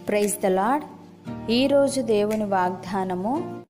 praise the lord ఈరోజు దేవుని వాగ్దానము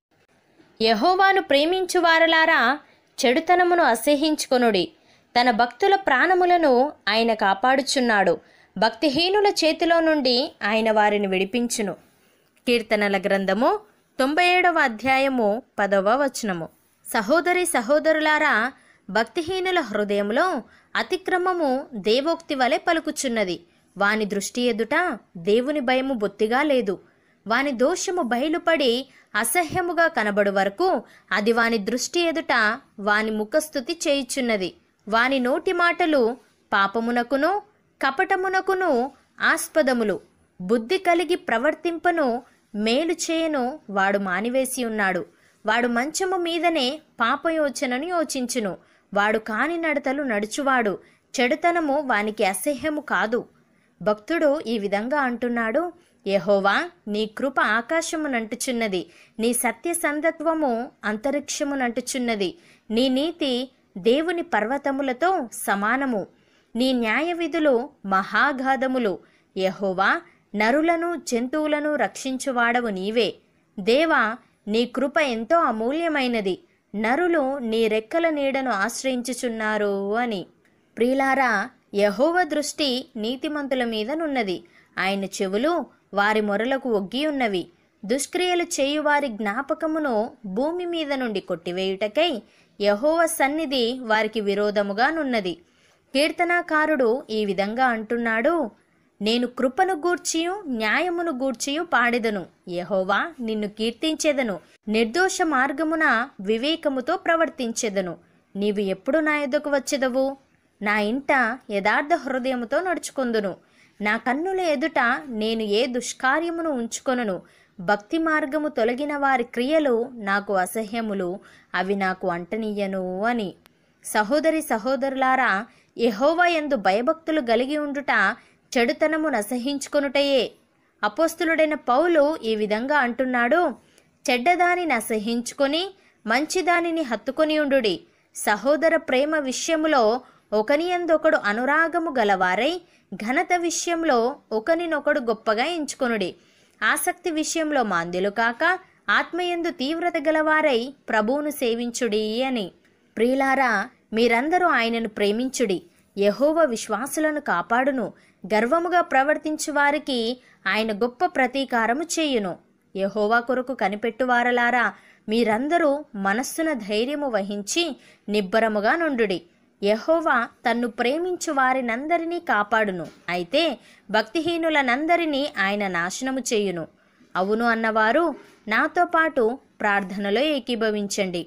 యహోవాను ప్రేమించు వారలారా చెడుతనమును అసహించుకొనుడి తన భక్తుల ప్రాణములను ఆయన కాపాడుచున్నాడు భక్తిహీనుల చేతిలో నుండి ఆయన వారిని విడిపించును కీర్తనల గ్రంథము తొంభై ఏడవ అధ్యాయము పదవ వచనము సహోదరి సహోదరులారా భక్తిహీనుల హృదయములో అతిక్రమము దేవోక్తి వలె పలుకుచున్నది వాని దృష్టి ఎదుట దేవుని భయము బొత్తిగా లేదు వాని దోషము బయలుపడి అసహ్యముగా కనబడు వరకు అది వాని దృష్టి ఎదుట వాని ముఖస్థుతి చేయుచున్నది వాని నోటి మాటలు పాపమునకును కపటమునకును ఆస్పదములు బుద్ధి కలిగి ప్రవర్తింపను మేలు చేయను వాడు మానివేసి ఉన్నాడు వాడు మంచము మీదనే పాపయోచనను యోచించును వాడు కాని నడతలు నడుచువాడు చెడుతనము వానికి అసహ్యము కాదు భక్తుడు ఈ విధంగా అంటున్నాడు యహోవా నీ కృప ఆకాశమునంటుచున్నది నీ సత్య సందత్వము అంతరిక్షమునంటుచున్నది నీ నీతి దేవుని పర్వతములతో సమానము నీ న్యాయ విధులు మహాగాధములు యహోవా నరులను జంతువులను రక్షించువాడవు నీవే దేవా నీ కృప ఎంతో అమూల్యమైనది నరులు నీ రెక్కల నీడను ఆశ్రయించుచున్నారు అని ప్రియులారా యహోవ దృష్టి నీతిమంతుల మీదనున్నది ఆయన చెవులు వారి మొరలకు ఒగ్గి ఉన్నవి దుష్క్రియలు చేయువారి జ్ఞాపకమును భూమి మీద నుండి కొట్టివేయుటకై యహోవ సన్నిధి వారికి విరోధముగానున్నది కీర్తనాకారుడు ఈ విధంగా అంటున్నాడు నేను కృపను గూర్చియు న్యాయమును గూర్చియు పాడెదను యహోవా నిన్ను కీర్తించెదను నిర్దోష మార్గమున వివేకముతో ప్రవర్తించెదను నీవు ఎప్పుడు నా ఎద్దకు వచ్చెదవు నా ఇంట యథార్థ హృదయముతో నడుచుకొందును నా కన్నుల ఎదుట నేను ఏ దుష్కార్యమును ఉంచుకొనను భక్తి మార్గము తొలగిన వారి క్రియలు నాకు అసహ్యములు అవి నాకు అంటనీయను అని సహోదరి సహోదరులారా యెహోవా యందు భయభక్తులు కలిగి ఉండుట చెడుతనము నసహించుకొనుటయే అపోస్తులుడైన పౌలు ఈ విధంగా అంటున్నాడు చెడ్డదానిని అసహించుకొని మంచిదానిని హత్తుకొని ఉండుడి సహోదర ప్రేమ విషయములో ఒకనియందొకడు అనురాగము గలవారై ఘనత విషయంలో ఒకనినొకడు గొప్పగా ఎంచుకొనుడి ఆసక్తి విషయంలో మాంద్యులు కాక ఆత్మయందు తీవ్రత గలవారై ప్రభువును సేవించుడి అని ప్రియులారా మీరందరూ ఆయనను ప్రేమించుడి యహోవ విశ్వాసులను కాపాడును గర్వముగా ప్రవర్తించు వారికి ఆయన గొప్ప ప్రతీకారము చేయును యహోవా కొరకు కనిపెట్టువారలారా మీరందరూ మనస్సున ధైర్యము వహించి నిబ్బరముగా నుండుడి యహోవా తన్ను ప్రేమించు వారినందరినీ కాపాడును అయితే భక్తిహీనులనందరినీ ఆయన నాశనము చేయును అవును అన్నవారు నాతో పాటు ప్రార్థనలో ఏకీభవించండి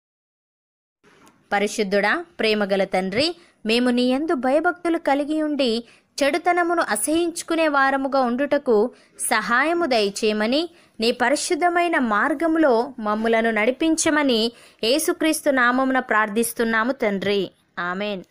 పరిశుద్ధుడా ప్రేమగల తండ్రి మేము నీ యందు భయభక్తులు కలిగి ఉండి చెడుతనమును అసహించుకునే వారముగా ఉండుటకు సహాయము దయచేయమని నీ పరిశుద్ధమైన మార్గములో మమ్ములను నడిపించమని యేసుక్రీస్తు నామమున ప్రార్థిస్తున్నాము తండ్రి ఆమెన్